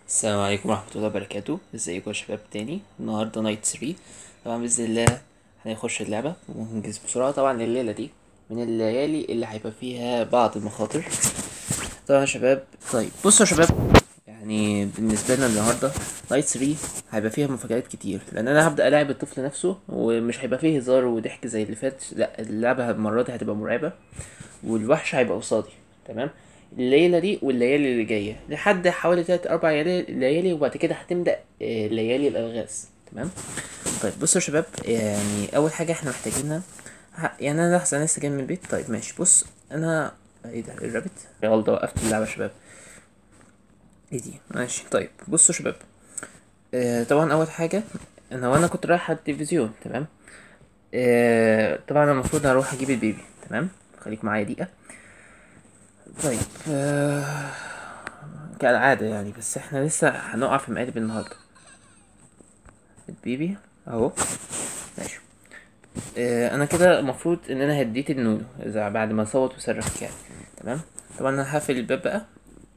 السلام عليكم ورحمة الله وبركاته ازيكم يا شباب تاني النهاردة نايت 3 طبعا بإذن الله هنخش اللعبة وننجز بسرعة طبعا الليلة دي من الليالي اللي هيبقى فيها بعض المخاطر طبعا يا شباب طيب بصوا يا شباب يعني بالنسبة لنا النهاردة نايت 3 هيبقى فيها مفاجآت كتير لأن أنا هبدأ ألاعب الطفل نفسه ومش هيبقى فيه هزار وضحك زي اللي فات لا اللعبة المرة دي هتبقى مرعبة والوحش هيبقى قصادي تمام الليلة دي والليالي اللي جاية لحد حوالي تلات أربع ليالي ليالي وبعد كده هتبدأ آه، ليالي الألغاز تمام طيب بصوا يا شباب يعني أول حاجة احنا محتاجينها ه- يعني أنا لحظة أنا لسه جاي من البيت طيب ماشي بص أنا ايه ده الرابط يلا وقفت اللعبة يا شباب ايه دي ماشي طيب بصوا يا شباب آه طبعا أول حاجة أنا وأنا كنت رايح على التلفزيون تمام آه طبعا أنا المفروض هروح أجيب البيبي تمام خليك معايا دقيقة طيب آه، كالعادة يعني بس احنا لسه هنقع في مقالب النهاردة البيبي اهو ماشي اه انا كده المفروض ان انا هديت النونو اذا بعد ما صوت وصرخ يعني تمام طبعا انا هقفل الباب بقى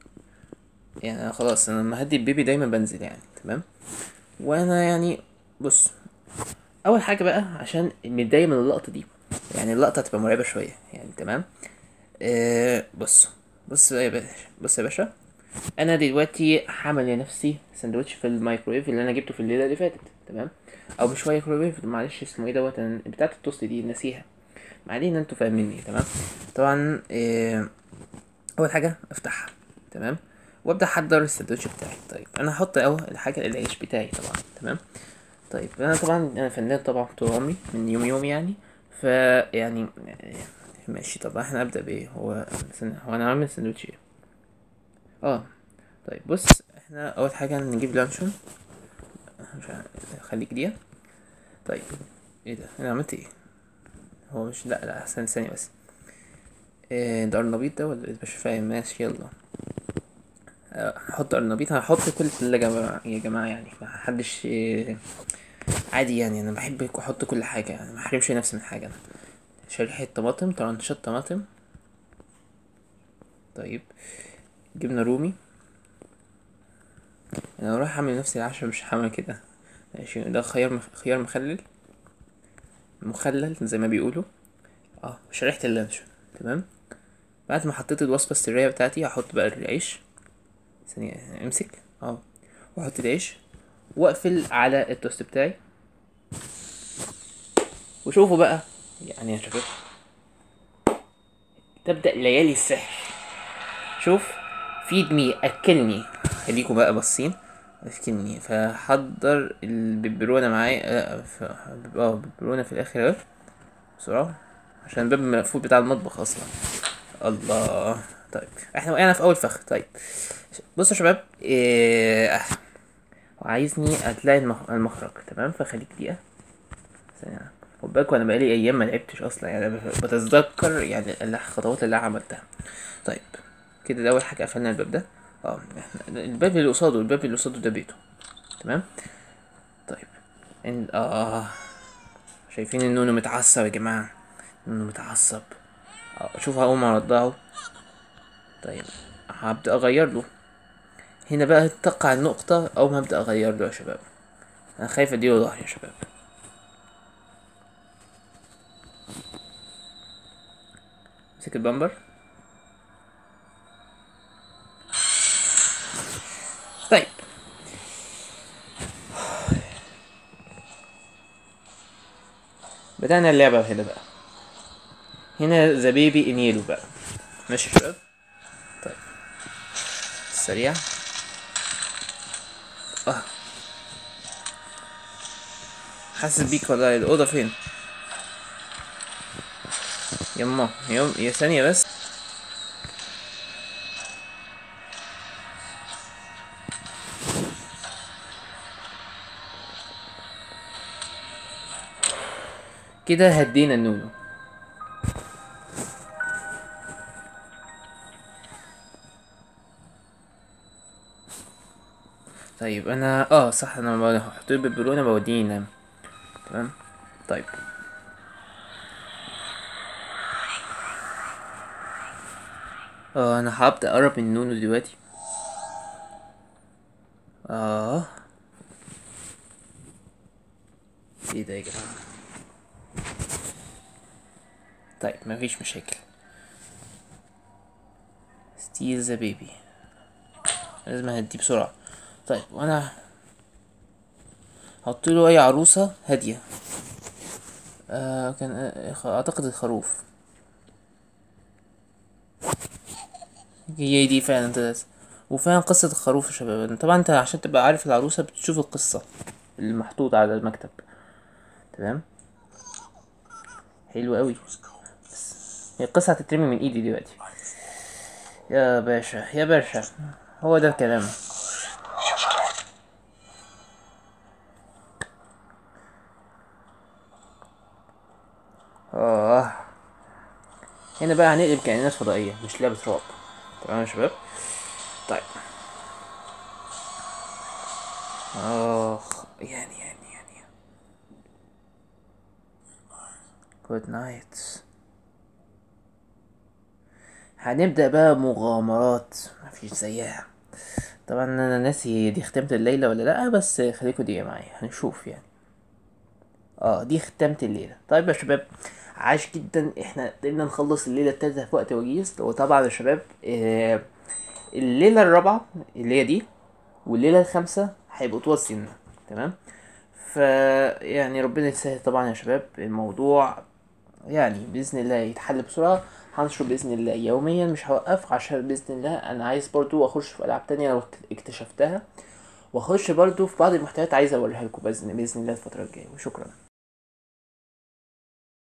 يعني أنا خلاص انا لما هدي البيبي دايما بنزل يعني تمام وانا يعني بص اول حاجة بقى عشان متضايق من اللقطة دي يعني اللقطة هتبقى مرعبة شوية يعني تمام آه بص بص بقى يا باشا بص يا باشا انا دلوقتي هعمل لنفسي سندوتش في الميكرويف اللي انا جبته في الليله اللي فاتت تمام او مش مايكرويف معلش اسمه ايه دوت أنا بتاعه التوست دي ناسيها ما علينا انتوا فاهميني تمام طبعا آه اول حاجه افتحها تمام وابدا احضر السندوتش بتاعي طيب انا هحط اول حاجه العيش بتاعي طبعا تمام طيب انا طبعا انا فنان طبعا طول عمري من يوم يوم يعني فيعني ماشي طب احنا نبدأ بايه هو استنى، هو انا عامل سندوتش ايه اه طيب بص احنا اول حاجة نجيب لانشون مش عارف خليك دي طيب ايه ده انا عملت ايه هو مش لا لا استنى ثانية بس إيه ده ارنبيط ده ولا إيه؟ مش فاهم ماشي يلا آه، هحط ارنبيط هحط كل الثلاجة يا جماعة- يا جماعة يعني ما حدش إيه، عادي يعني انا بحب احط كل حاجة يعني ما احرمش نفسي من حاجة انا شريحة طماطم طرنشات طماطم طيب جبنة رومي انا رايح اعمل نفسي العشاء مش هعمل كده ماشي ده خيار مخ... خيار مخلل مخلل زي ما بيقولوا اه شريحة اللانشون تمام بعد ما حطيت الوصفة السرية بتاعتي هحط بقى العيش ثانية امسك اه واحط العيش واقفل على التوست بتاعي وشوفوا بقى يعني يا شباب تبدأ ليالي السحر شوف فيد مي اكلني خليكم بقى باصين اكلني فحضر الببرونة معايا اه ف- اه ببرونة في الاخر اهو بسرعة عشان الباب المقفول بتاع المطبخ اصلا الله طيب احنا وقعنا في اول فخ طيب بصوا يا شباب إيه... وعايزني هتلاقي المخ... المخرج تمام فخليك دقيقة ثانية خد بالك وانا بقالي ايام ما لعبتش اصلا يعني أنا بتذكر يعني الخطوات اللي أنا عملتها طيب كده ده اول حاجة قفلنا الباب ده اه احنا الباب اللي قصاده الباب اللي قصاده ده بيته تمام طيب إن... اه شايفين النونو متعصب يا جماعة النونو متعصب اه شوف هقوم ارضعه طيب هبدأ اغير له هنا بقى تقع النقطة أول ما أبدأ أغير له يا شباب أنا خايف أديله ظهري يا شباب مسك البامبر طيب بدأنا اللعبة هنا بقى هنا ذا بيبي انيلو بقى ماشي يا شباب طيب سريع اه حاسس بيك والله الأوضة فين يما يوم يا ثانية بس كده هدينا النونو طيب انا اه صح انا لما بحط له الببرونة بوديه ينام تمام طيب اه انا هبدأ اقرب من نونو دلوقتي اه ايه ده يا جماعة طيب مفيش مشاكل ستيل ذا بيبي لازم اهديه بسرعة طيب وانا هحط له اي عروسة هادية آه كان آه خ- اعتقد الخروف هي دي فعلا طلعت وفعلا قصة الخروف يا شباب طبعا انت عشان تبقى عارف العروسة بتشوف القصة المحطوطة على المكتب تمام حلو قوي هي القصة هتترمي من ايدي دلوقتي يا باشا يا باشا هو ده الكلام اه هنا بقى هنقلب كائنات فضائية مش لعبة رعب تمام يا شباب طيب اخ يعني يعني يعني جود نايت هنبدأ بقى مغامرات مفيش زيها طبعا انا ناسي دي ختمت الليلة ولا لا بس خليكوا دي معايا هنشوف يعني اه دي ختمة الليلة طيب يا شباب عاش جدا احنا قدرنا نخلص الليلة التالتة في وقت وجيز وطبعا يا شباب آه الليلة الرابعة اللي هي دي والليلة الخامسة هيبقوا طول سنة تمام ف يعني ربنا يسهل طبعا يا شباب الموضوع يعني بإذن الله يتحل بسرعة هنشر بإذن الله يوميا مش هوقف عشان بإذن الله أنا عايز برضو أخش في ألعاب تانية لو اكتشفتها وأخش برضو في بعض المحتويات عايز أوريها لكم بإذن بإذن الله الفترة الجاية وشكرا